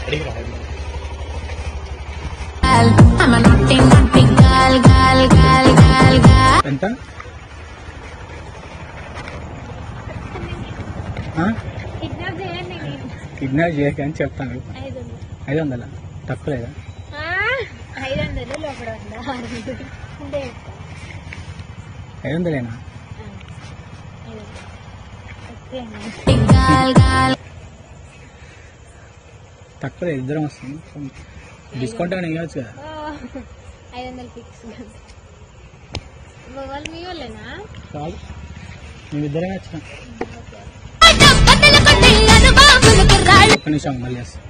I'm a naughty, naughty girl, girl, girl, girl, girl. ఎంత kidnap చేయండి నేను kidnap చేయక అని చెప్తాను ఐదు వందలు ఐదు వందల తక్కువ లేదా ఆ, ఐదు వందలు లోపల ఉందా ఆరు వందలు ఉండే చెప్తా. ఐదు వందలేనా ఆ, ఐదు వందలు. ఓకే అండి. Girl, girl. తక్కువ లేదు, ఇద్దరం వస్తుంది డిస్కౌంట్ అని ఇవ్వచ్చు కదా ఓ, ఐదు వందలు ఫిక్స్ వాళ్ళు మీ వాళ్ళేనా చాలు మేమిద్దరమే వచ్చినాం బట్టలు కొట్టేయను బాబులకు రాళ్ళు ఒక్క నిమిషం మళ్ళీ వస్తాం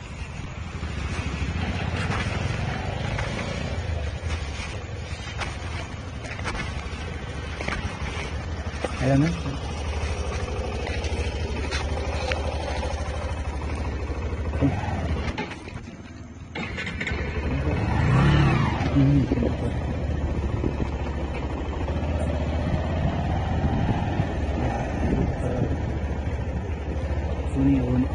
ఐదు వందలు పోనీ, పోనీ.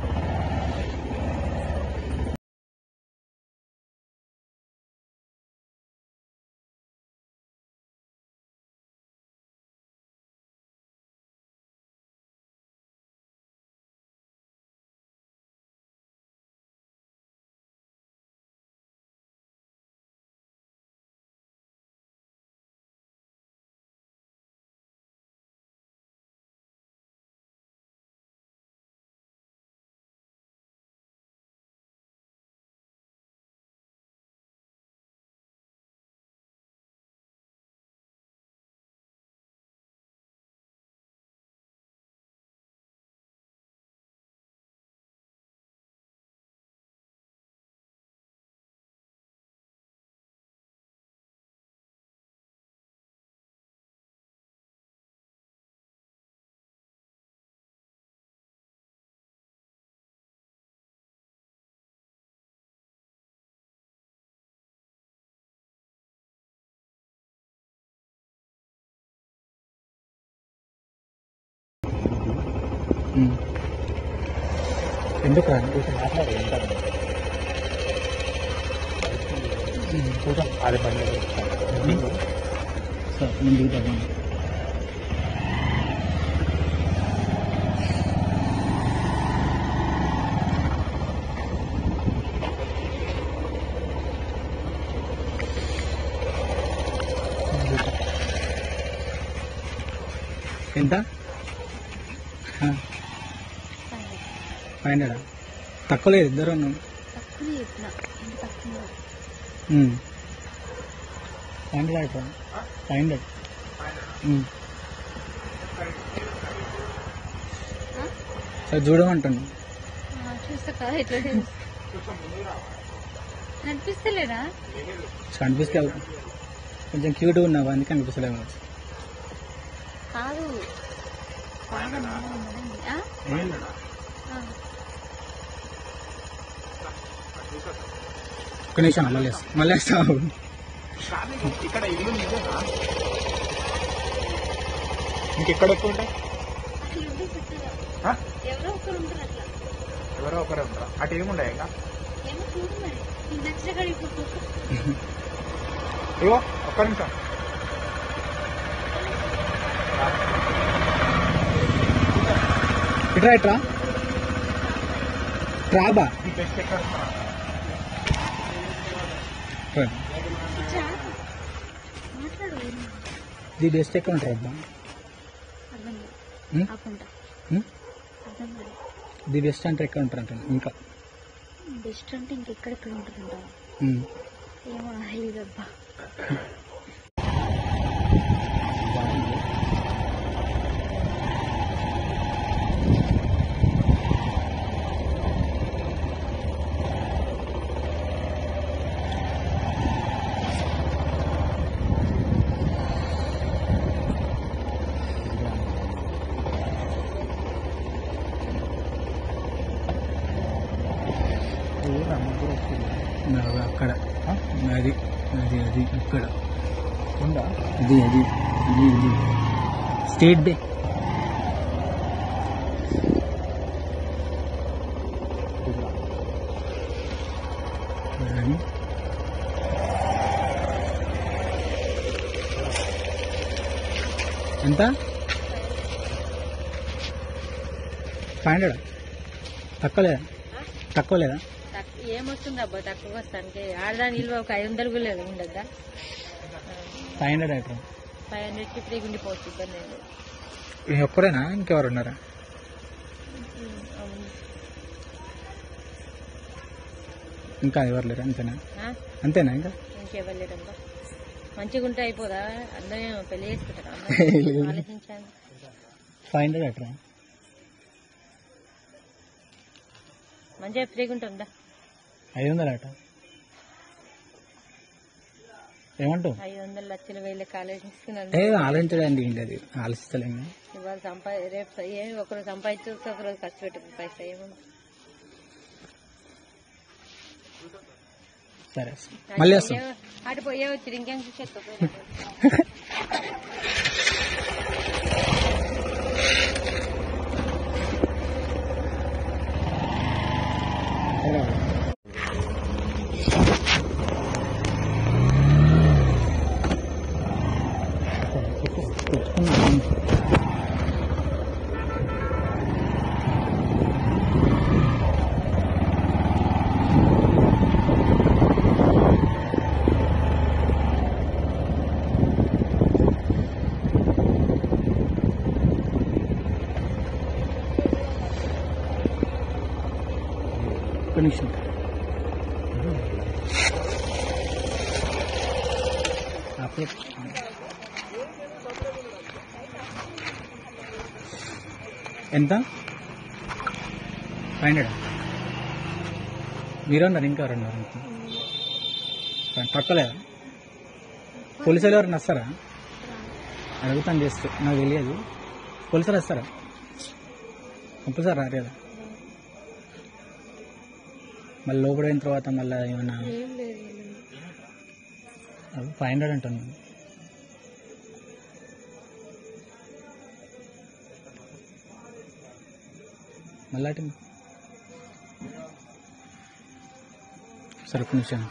ఉమ్. ఎందుకు రా అదే బండి సార్ నేను దిగుతాను ఎంత ఫైవ్ హండ్రెడా తక్కువ లేదు ఇద్దరు ఉన్నాం తక్కువ చెప్పిన ఎంత తక్కువ ఫైవ్ హండ్రెడ్ అయిపోయి ఫైవ్ హండ్రెడ్ సార్ చూడమంటాను ఆ, చూస్తా కదా ఇట్లా నడిపిస్తలేదా కనిపిస్తే కొంచెం క్యూట్గా ఉన్నావు అందుకే కనిపిస్తలేము కాదు బాగా నల్లగా ఉన్నదండి. ఆ? ఏం లేదు. ఆ. ఒక్క నిమిషం మళ్ళీ వేస్తా మళ్ళీ వేస్తావు ఇక్కడ ఇల్లు నిజమా ఇంకెక్కడ ఎక్కువ ఉంటాయి అట్లా ఉంది కొత్తగా. ఆ? ఎవరో ఒకరు ఉంటారు అట్లా ఎవరో ఒకరే ఉంటారా అటు ఏముండే ఇంకా ఏమో చూడు మరి నీకు నచ్చిన కాడికి కూర్చో. ఇగో ఒక్క నిమిషం ఇట్రా ఇట్రా ట్రాబా ఈ బెస్ట్ ఎక్కడ ఉందా? ఇట్లా మాట్లాడు ఏమో. ది బెస్ట్ ఎక్కడ ఉంటారు అబ్బా అర్థం కాదు ఉం? ఆపుంటా ఉం? అర్థం కాదు ది బెస్ట్ అంటే ఎక్కడ ఉంటారు అంటాను ఇంకా బెస్ట్ అంటే ఇంకెక్కడెక్కడ ఉంటుందంటావా ఉం. ఏమో తెలియదబ్బా నాది అక్కడ ఆ? అది అది అది అక్కడ ఉందా అది అది ఇది ఇది స్టేట్ డే ఎంత ఫైవ్ హండ్రెడ్ తక్కువ లేదా తక్కువ లేదా తక్కువ ఏమొస్తుంది అబ్బా తక్కువ వస్తానికి ఆడదాని విలువ ఒక ఐదు వందలు కూడా లేదు ఉండద్దా ఫైవ్ హండ్రెడ్ అయితే ఫైవ్ హండ్రెడ్కి ఫ్రీగా ఉండిపోవచ్చు ఇబ్బంది ఏం లేదు ఈ ఒక్కరేనా ఇంకెవరు ఉన్నారా అవును. ఇంకా ఎవరు లేరా అంతేనా ఆ? అంతేనా ఇంకా ఇంకెవరు లేదబ్బా మంచిగా ఉంటే అయిపోదా అందరూ పెళ్లి చేసుకుంటారు అందరూ ఆలోచించాను ఫైవ్ హండ్రెడ్ అట్రా మంచిగా ఫ్రీగా ఉంటుందా ఐదు వందలు అట ఏమంటావు ఐదు వందలు లక్షల వేల కాలేజ్ ఏ ఆలోచించడానికి ఏంటి అది ఆలోచిస్తలేము ఇవాళ సంపా రేపు ఏ ఒకరోజు సంపాదించు ఒకరోజు ఖర్చు పెట్టు పైసా ఏముంది సరే మళ్ళీ వస్తాం అటు పోయే వచ్చి ఇంకేం చూసేస్తా ఒక్క నిమిషం అప్పుడు ఎంత ఫైవ్ హండ్రెడ్ మీరు అన్నారు ఇంకా ఎవరు అన్నారు తక్కువలేదా పోలీసులు ఎవరైనా వస్తారా అడుగుతాను చేస్తూ నాకు తెలియదు పోలీసులు వస్తారా కంపల్సరీ రారు కదా మళ్ళీ లోపల అయిన తర్వాత మళ్ళీ ఏమన్నా ఫైవ్ హండ్రెడ్ అంటాను మళ్ళీ అటు సరే ఒక నిమిషం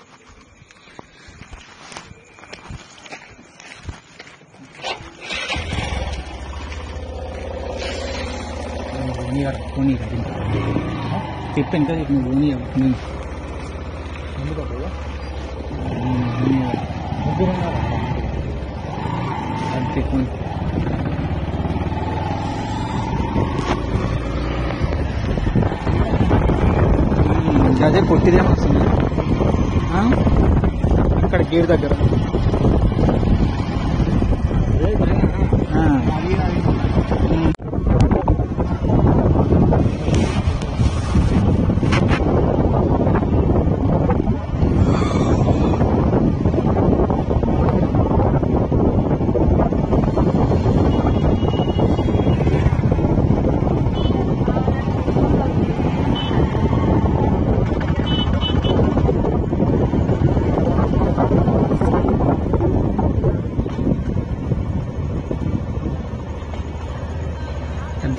పోనీ చెప్పు ఇంకా చెప్పు నువ్వు పోనీ నువ్వు ఎందుకు పోయా పోనీ ముగ్గురు ఉన్నారా అది పోనీ అదే కొట్టిదేమో వస్తుంది ఆ? అక్కడ గేట్ దగ్గర ఆ. ఉమ్. ఎంత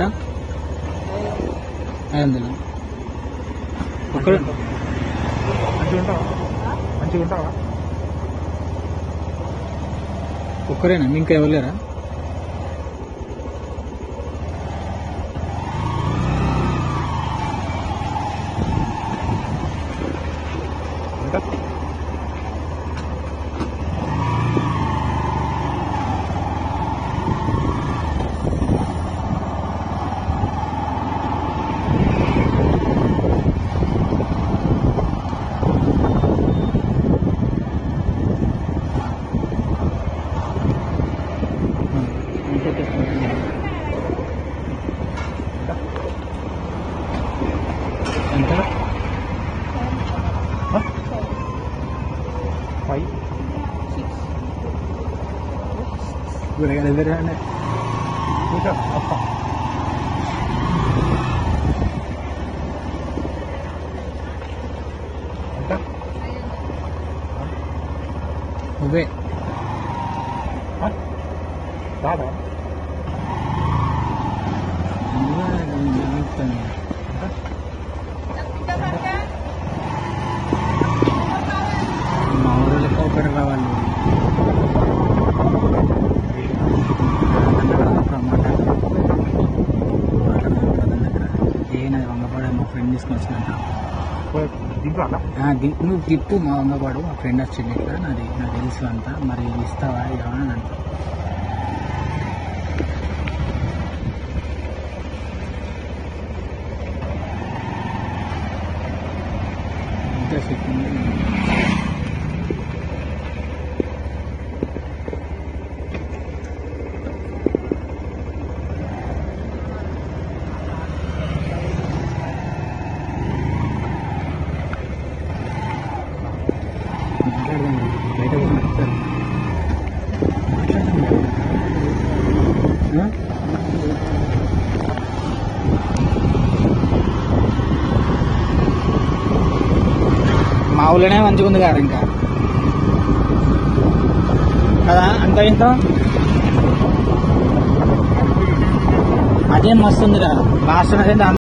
ఐదు వందలు ఒక్కడు మంచిగా ఉంటావా మంచిగా ఉంటావా ఒక్కరేనా మీ ఇంకా ఎవరు లేరా ఇంకా ఎంత ఫైవ్ కూరగాయలు ఎదురు చూసా వస్తా ఎంత నువ్వే ఆ? రాదా నువ్వే నమ్ముతాను. మా ఊళ్ళో ఒకటి రావాలి ఆ, గి- నువ్వు గిప్పు మా వంగపాడు మా ఫ్రెండ్ వచ్చింది ఇట్లా నాది నాకు తెలుసు అంతా మరి ఇస్తావా ఇవ్వా అని అంటా ఇంకా చెప్పింది మాట్లాడదాం బయట కూడా చెప్తారు మాట్లాడదాం ఆ? మా ఊళ్ళోనే మంచిగా ఉంది కదా ఇంకా కదా అంత ఇంత అదేం మస్తు ఉంది కదా లాస్ట్ అనేది